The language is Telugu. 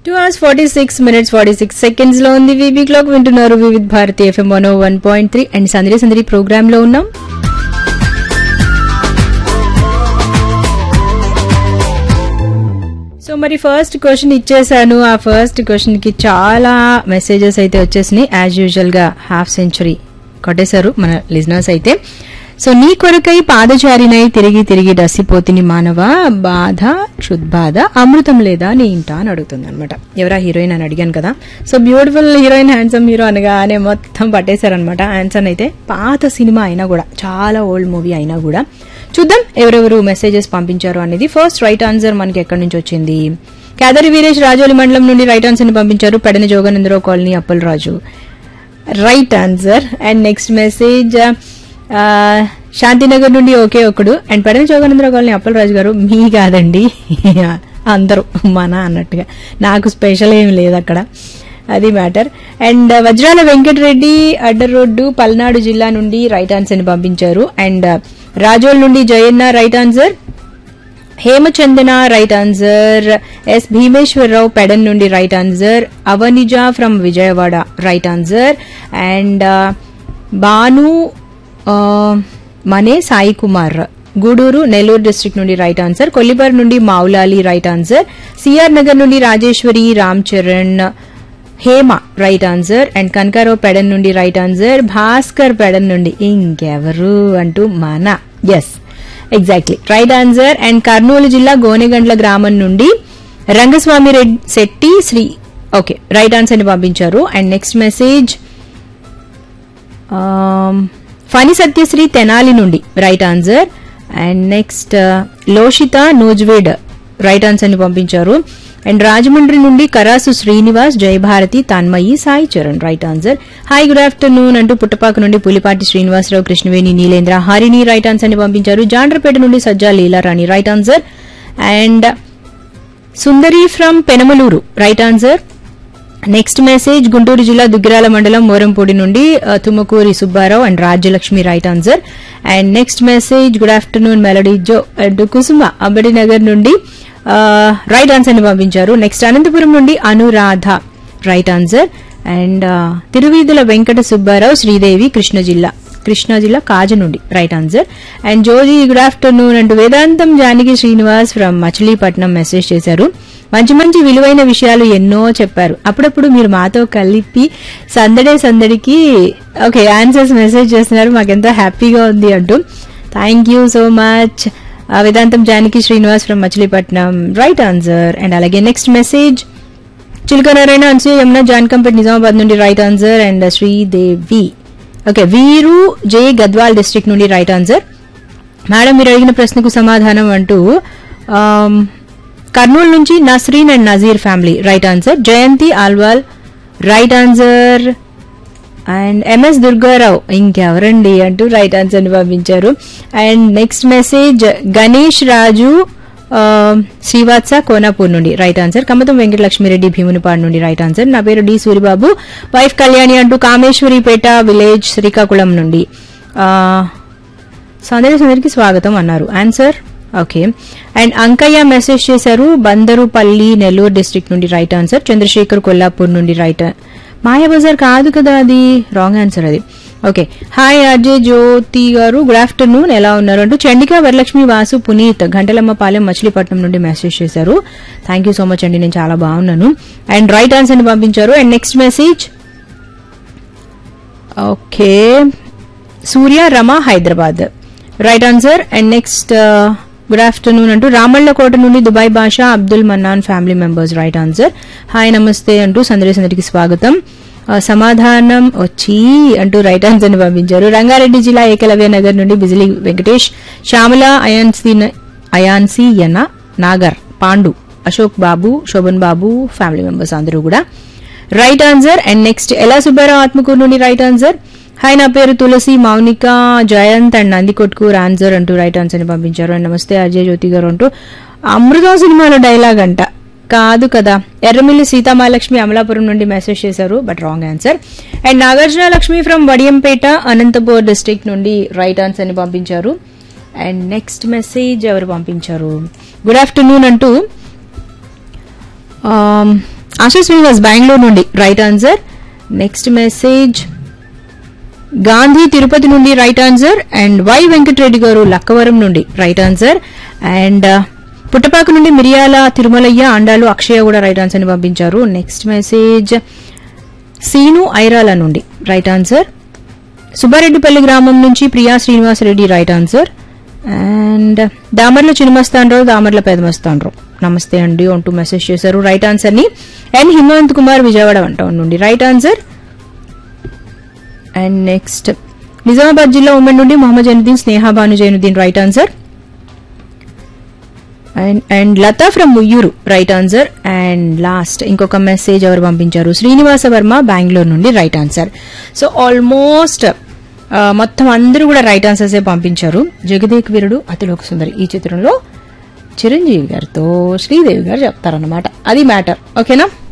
two hours forty six minutes forty six seconds లో ఉంది వీబీ క్లాక్ వింటున్నారు Vividh Bharati FM one one point three and సందడి సందడి ప్రోగ్రామ్ లో ఉన్నాం సో మరి ఫస్ట్ క్వశ్చన్ ఇచ్చేసాను ఆ ఫస్ట్ క్వశ్చన్ కి చాలా మెసేజెస్ అయితే వచ్చేసినాయి యాజ్ యూజువల్ గా హాఫ్ సెంచరీ కొట్టేశారు మన లిజనర్స్ అయితే సో నీ కొరకై పాదచారినై తిరిగి తిరిగి డస్సిపోతిని మానవ బాధ క్షుద్బాధ అమృతం లేదా నీ ఇంట అని అడుగుతుంది అనమాట ఎవరా హీరోయిన్ అని అడిగాను కదా so beautiful heroine handsome hero అనగానే మొత్తం పట్టేశారనమాట ఆన్సర్ అయితే పాత సినిమా అయినా కూడా చాలా ఓల్డ్ మూవీ అయినా కూడా చూద్దాం ఎవరెవరు మెసేజెస్ పంపించారు అనేది ఫస్ట్ రైట్ ఆన్సర్ మనకి ఎక్కడి నుంచి వచ్చింది కేదరి వీరేష్ రాజోలి మండలం నుండి రైట్ ఆన్సర్ ని పంపించారు Pedana Joganandarao colony Appal Raju right answer and next message Shantinagar నుండి ఒకే ఒకడు అండ్ పెడన జోగానందరావు కాలనీ అప్పల్ రాజు గారు మీ కాదండి అందరూ మన అన్నట్టుగా నాకు స్పెషల్ ఏం లేదు అక్కడ అది మ్యాటర్ అండ్ వజ్రాల వెంకటరెడ్డి అడ్డ రోడ్డు పల్నాడు జిల్లా నుండి రైట్ ఆన్సర్ ని పంపించారు అండ్ రాజోల్ నుండి Jayanna right answer Hemachandana right answer S Bhimeswararao Pedan నుండి right answer Avanija from Vijayawada right answer and Banu Mane Sai Kumar Gudur Nellore district నుండి రైట్ ఆన్సర్ కొల్లిపర్ నుండి Moulali right answer CR Nagar నుండి Rajeshwari Ram Charan Hema right answer and Kanakarao Pedan నుండి రైట్ ఆన్సర్ భాస్కర్ పెడన్ నుండి ఇంకెవరు అంటూ మన S exactly right answer and Kurnool జిల్లా గోనెగండ్ల గ్రామం నుండి Rangaswamy Reddy Shetty Sri okay right answer ని పంపించారు and next message Phani Satyasri Tenali నుండి right answer and next Loshitha Nuzvid right answer ని పంపించారు అండ్ రాజమండ్రి నుండి Karasu Srinivas Jayabharathi Tanmayi Sai Charan right answer hi good afternoon అంటూ పుట్టపాక నుండి పులిపాటి శ్రీనివాసరావు కృష్ణవేణి నీలేంద్ర హరిని రైట్ ఆన్సర్ ని పంపించారు జాండ్రపేట నుండి Sajja Leelarani right answer and Sundari from Penamaluru right answer next message Guntur జిల్లా దుగ్గిరాల మండలం మోరంపూడి నుండి Tummakuri Subbarao and Rajyalakshmi right answer and next message good afternoon melody Jo and Kusuma Ambadi Nagar నుండి రైట్ ఆన్సర్ ని పంపించారు నెక్స్ట్ అనంతపురం నుండి Anuradha right answer and Thiruveedhula Venkata Subbarao Sridevi Krishna జిల్లా కృష్ణా జిల్లా కాజ నుండి right answer and Joji good afternoon అంటూ వేదాంతం జానకి శ్రీనివాస్ ఫ్రమ్ మచిలీపట్నం మెసేజ్ చేశారు మంచి మంచి విలువైన విషయాలు ఎన్నో చెప్పారు అప్పుడప్పుడు మీరు మాతో కలిపి సందడే సందడికి ఓకే ఆన్సర్స్ మెసేజ్ చేస్తున్నారు మాకెంతో హ్యాపీగా ఉంది అంటూ thank you so much Vedantam Janaki Srinivas from Machilipatnam right answer and అలాగే నెక్స్ట్ మెసేజ్ చిలుకనారాయణ అన్సూ యమున జాన్కంపేట్ నిజామాబాద్ నుండి right answer and Sridevi okay Veeru J Gadwal district నుండి రైట్ ఆన్సర్ మేడం మీరు అడిగిన ప్రశ్నకు సమాధానం అంటూ కర్నూలు నుంచి Nasreen and Nazeer family right answer Jayanthi Alwal right answer and MS Durgarao ఇంకెవరండి అంటూ రైట్ ఆన్సర్ ని పంపించారు and next message Ganesh Raju Srivatsa Konapur నుండి రైట్ ఆన్సర్ కమతం వెంకటలక్ష్మిరెడ్డి భీమునిపాడు నుండి రైట్ ఆన్సర్ నా పేరు డి సూరిబాబు వైఫ్ కళ్యాణి అంటూ కామేశ్వరిపేట విలేజ్ శ్రీకాకుళం నుండి సందడి సందరికి స్వాగతం అన్నారు answer okay and Ankaiah message చేశారు బందరుపల్లి నెల్లూరు డిస్ట్రిక్ట్ నుండి రైట్ ఆన్సర్ చంద్రశేఖర్ కొల్లాపూర్ నుండి రైట్ మాయాబజార్ కాదు కదా అది రాంగ్ ఆన్సర్ అది okay hi RJ Jyothi garu good afternoon ఎలా ఉన్నారు అంటూ చండికా వరలక్ష్మి వాసు పునీత్ గంటలమ్మపాలెం మచిలీపట్నం నుండి మెసేజ్ చేశారు థ్యాంక్ యూ సో మచ్ అండి నేను చాలా బాగున్నాను అండ్ రైట్ ఆన్సర్ ని పంపించారు and next message okay Surya Rama Hyderabad right answer and next good afternoon అంటూ రామళ్ళకోట నుండి Dubai Basha Abdul Mannan family members right answer hi నమస్తే అంటూ సందడి సమాగతం సమాధానం వచ్చి అంటూ రైట్ ఆన్సర్ ని పంపించారు రంగారెడ్డి జిల్లా ఏకలవ్య నగర్ నుండి బిజిలీ వెంకటేష్ శ్యామల అయాన్సీ అయాన్సీ యన నాగర్ పాండు అశోక్ బాబు శోభన్ బాబు ఫ్యామిలీ మెంబర్స్ అందరూ కూడా రైట్ ఆన్సర్ అండ్ నెక్స్ట్ ఎలా సుబ్బారావు ఆత్మకూరు నుండి రైట్ ఆన్సర్ హాయ్ నా పేరు తులసి మౌనిక జయంత్ అండ్ నందికొట్కూర్ ఆన్సర్ అంటూ రైట్ ఆన్సర్ ని పంపించారు అండ్ నమస్తే అజయ్ జ్యోతి గారు అంటూ అమృతం సినిమాలో డైలాగ్ అంట కాదు కదా ఎర్రమిల్లి సీతామహాలక్ష్మి అమలాపురం నుండి మెసేజ్ చేశారు but wrong answer and Nagarjuna Lakshmi from Vadiyampeta Anantapur district నుండి రైట్ ఆన్సర్ ని పంపించారు అండ్ నెక్స్ట్ మెసేజ్ ఎవరు పంపించారు గుడ్ ఆఫ్టర్నూన్ అంటూ ఆశా శ్రీనివాస్ బెంగళూరు నుండి right answer next message Gandhi Tirupati నుండి right answer and Y Venkatareddy garu Lakkavaram నుండి రైట్ ఆన్సర్ అండ్ పుట్టపాక నుండి మిరియాల తిరుమలయ్య అండాలు అక్షయ కూడా రైట్ ఆన్సర్ ని పంపించారు నెక్స్ట్ మెసేజ్ సీను ఐరాల నుండి రైట్ ఆన్సర్ సుబ్బారెడ్డిపల్లి గ్రామం నుంచి Priya Srinivasareddy right answer and Damarla Chinnamastanarao Damarla Pedamastanarao నమస్తే అండి అంటూ మెసేజ్ చేశారు రైట్ ఆన్సర్ ని అండ్ హిమంత్ కుమార్ విజయవాడ వంట నుండి right answer and next Nizamabad జిల్లా ఉమెన్ నుండి Mohammed Zainuddin Sneha Bhanu Zainuddin right answer and and Latha from Muyyuru right answer and last ఇంకొక మెసేజ్ ఎవరు పంపించారు శ్రీనివాస వర్మ బెంగళూరు నుండి రైట్ ఆన్సర్ సో ఆల్మోస్ట్ మొత్తం అందరూ కూడా రైట్ ఆన్సర్సే పంపించారు జగదేక్ వీరుడు అతిలోక సుందరి ఈ చిత్రంలో చిరంజీవి గారితో శ్రీదేవి గారు చెప్తారన్నమాట అది మ్యాటర్ ఓకేనా